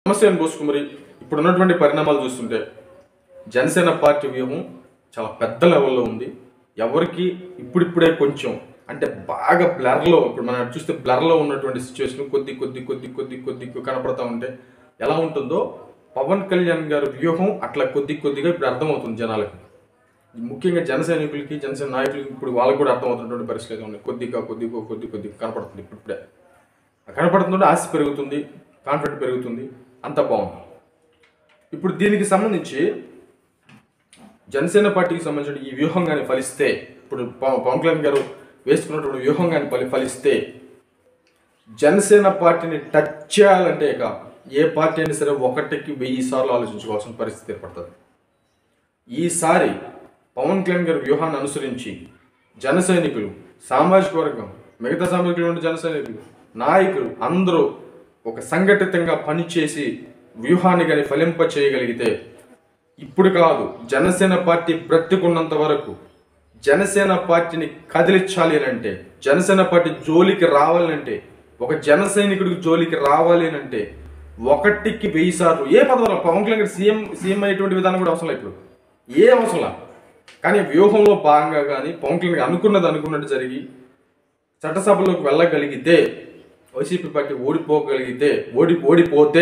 సమస్య అని పోసుకుమరి ఇప్పుడు ఉన్నటువంటి పరిణామాలు చూస్తుంటే జనసేన పార్టీ వ్యూహం చాలా పెద్ద లెవెల్లో ఉంది ఎవరికి ఇప్పుడిప్పుడే కొంచెం అంటే బాగా బ్లర్లో ఇప్పుడు మనం చూస్తే బ్లర్లో ఉన్నటువంటి సిచ్యువేషన్ కొద్ది కొద్ది కొద్ది కొద్ది కొద్ది కనపడతా ఉంటే ఎలా ఉంటుందో పవన్ కళ్యాణ్ గారి వ్యూహం అట్లా కొద్ది కొద్దిగా ఇప్పుడు అర్థమవుతుంది జనాలకి ముఖ్యంగా జన సైనికులకి జనసేన నాయకులకి ఇప్పుడు వాళ్ళకి కూడా అర్థమవుతున్నటువంటి పరిస్థితి అయితే ఉంది కొద్దిగా కొద్దిగా కొద్ది కొద్దిగా కనపడుతుంది ఇప్పుడిప్పుడే కనపడుతుంటే ఆశ పెరుగుతుంది కాన్ఫిడెంట్ పెరుగుతుంది అంత బాగుంది ఇప్పుడు దీనికి సంబంధించి జనసేన పార్టీకి సంబంధించిన ఈ వ్యూహం కానీ ఫలిస్తే ఇప్పుడు పవ- పవన్ కళ్యాణ్ గారు వేసుకున్నటువంటి వ్యూహం కానీ ఫలి ఫలిస్తే జనసేన పార్టీని టచ్ చేయాలంటే ఇక ఏ పార్టీ అయినా సరే ఒకటికి వెయ్యి సార్లు ఆలోచించుకోవాల్సిన పరిస్థితి ఏర్పడుతుంది ఈసారి పవన్ కళ్యాణ్ గారి వ్యూహాన్ని అనుసరించి జన సైనికులు సామాజిక వర్గం మిగతా సామాజికులు ఉండే జన సైనికులు నాయకులు అందరూ ఒక సంఘటితంగా పనిచేసి వ్యూహాన్ని కానీ ఫలింప చేయగలిగితే ఇప్పుడు కాదు జనసేన పార్టీ బ్రతికున్నంత వరకు జనసేన పార్టీని కదిలించాలి అని అంటే జనసేన పార్టీ జోలికి రావాలి అంటే ఒక జన సైనికుడికి జోలికి రావాలి అని అంటే ఒకటికి వెయ్యి సార్లు ఏ పదవులు పవన్ కళ్యాణ్ గారు సీఎం సీఎం అయ్యేటువంటి విధానం కూడా అవసరం లేదు ఇప్పుడు ఏ అవసరం లేదు. కానీ వ్యూహంలో భాగంగా కానీ పవన్ కళ్యాణ్ గారు అనుకున్నది అనుకున్నట్టు జరిగి చట్టసభలోకి వెళ్ళగలిగితే వైసీపీ పార్టీ ఓడిపోగలిగితే ఓడి ఓడిపోతే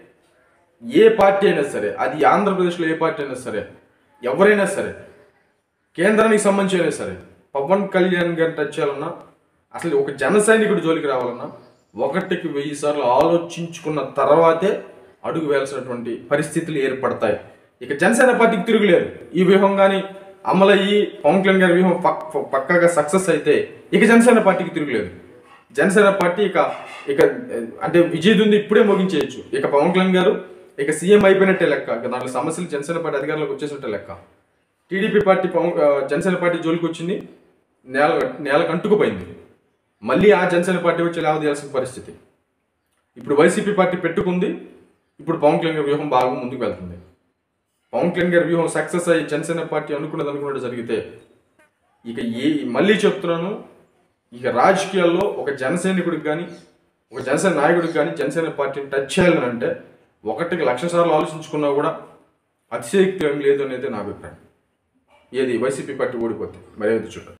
ఏ పార్టీ అయినా సరే అది ఆంధ్రప్రదేశ్లో ఏ పార్టీ అయినా సరే ఎవరైనా సరే కేంద్రానికి సంబంధించి అయినా సరే పవన్ కళ్యాణ్ గారిని టచ్ చేయాలన్నా అసలు ఒక జన సైనికుడి జోలికి రావాలన్నా ఒకటికి వెయ్యి సార్లు ఆలోచించుకున్న తర్వాతే అడుగు వేయాల్సినటువంటి పరిస్థితులు ఏర్పడతాయి ఇక జనసేన పార్టీకి తిరుగులేదు ఈ వ్యూహం కానీ అమలయ్యి పవన్ కళ్యాణ్ గారి వ్యూహం పక్- పక్కాగా సక్సెస్ అయితే ఇక జనసేన పార్టీకి తిరుగులేదు జనసేన పార్టీ ఇక ఇక ఏ, అంటే విజయదుంది ఇప్పుడే ముగించేయచ్చు ఇక పవన్ కళ్యాణ్ గారు ఇక సీఎం అయిపోయినట్టే లెక్క ఇక దాంట్లో సమస్యలు జనసేన పార్టీ అధికారంలోకి వచ్చేసినట్టే లెక్క టీడీపీ పార్టీ పవన్ ఆ, జనసేన పార్టీ జోలికి వచ్చింది నేల నేలకు అంటుకుపోయింది మళ్ళీ ఆ జనసేన పార్టీ వచ్చి లేవదీయాల్సిన పరిస్థితి ఇప్పుడు వైసీపీ పార్టీ పెట్టుకుంది ఇప్పుడు పవన్ కళ్యాణ్ గారి వ్యూహం బాగా ముందుకు వెళ్తుంది పవన్ కళ్యాణ్ గారి వ్యూహం సక్సెస్ అయ్యి జనసేన పార్టీ అనుకున్నది అనుకున్నట్టు జరిగితే ఇక ఏ మళ్ళీ చెప్తున్నాను ఇక రాజకీయాల్లో ఒక జనసైనికుడికి కానీ ఒక జనసేన నాయకుడికి కానీ జనసేన పార్టీని టచ్ చేయాలని అంటే ఒకటికి లక్ష సార్లు ఆలోచించుకున్నా కూడా అతిశయక్తి ఏం లేదు అనేది నా అభిప్రాయం ఏది వైసీపీ పార్టీ ఓడిపోతే మరేది చూడాలి